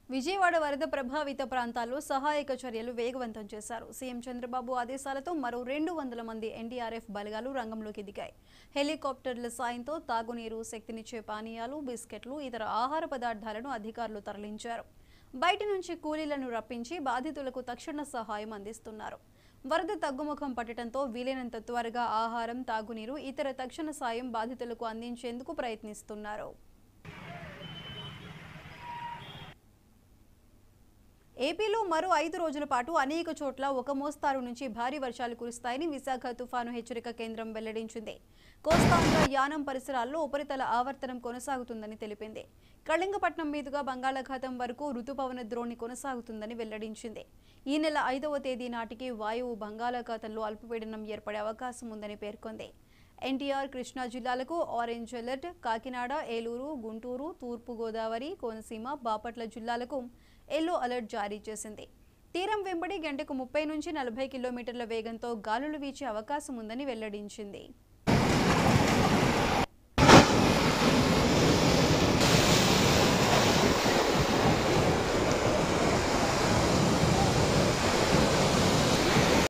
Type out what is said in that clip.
విజయవాడ వరద ప్రభావిత ప్రాంతాల్లో సహాయక చర్యలు వేగవంతం చేశారు సీఎం చంద్రబాబు ఆదేశాలతో మరో రెండు వందల మంది ఎన్డీఆర్ఎఫ్ బలగాలు రంగంలోకి దిగాయి హెలికాప్టర్ల సాయంతో తాగునీరు శక్తినిచ్చే పానీయాలు బిస్కెట్లు ఇతర ఆహార పదార్థాలను అధికారులు తరలించారు బయట నుంచి కూలీలను రప్పించి బాధితులకు తక్షణ సహాయం అందిస్తున్నారు వరద తగ్గుముఖం పట్టడంతో వీలైనంత త్వరగా ఆహారం తాగునీరు ఇతర తక్షణ సాయం బాధితులకు అందించేందుకు ప్రయత్నిస్తున్నారు ఏపీలో మరో ఐదు రోజుల పాటు అనేక చోట్ల ఒక మోస్తారు నుంచి భారీ వర్షాలు కురుస్తాయని విశాఖ తుఫాను హెచ్చరిక కేంద్రం వెల్లడించింది కోస్తాంధ్ర యానం పరిసరాల్లో ఉపరితల ఆవర్తనం కొనసాగుతుందని తెలిపింది కళింగపట్నం మీదుగా బంగాళాఖాతం వరకు రుతుపవన ద్రోణి కొనసాగుతుందని వెల్లడించింది ఈ నెల ఐదవ తేదీ నాటికి వాయువు బంగాళాఖాతంలో అల్పపీడనం ఏర్పడే అవకాశం ఉందని పేర్కొంది ఎన్టీఆర్ కృష్ణా జిల్లాలకు ఆరెంజ్ అలర్ట్ కాకినాడ ఏలూరు గుంటూరు తూర్పు గోదావరి కోనసీమ బాపట్ల జిల్లాలకు ఎల్లో అలర్ట్ జారీ చేసింది తీరం వెంబడి గంటకు ముప్పై నుంచి నలభై కిలోమీటర్ల వేగంతో గాలులు వీచే అవకాశం ఉందని వెల్లడించింది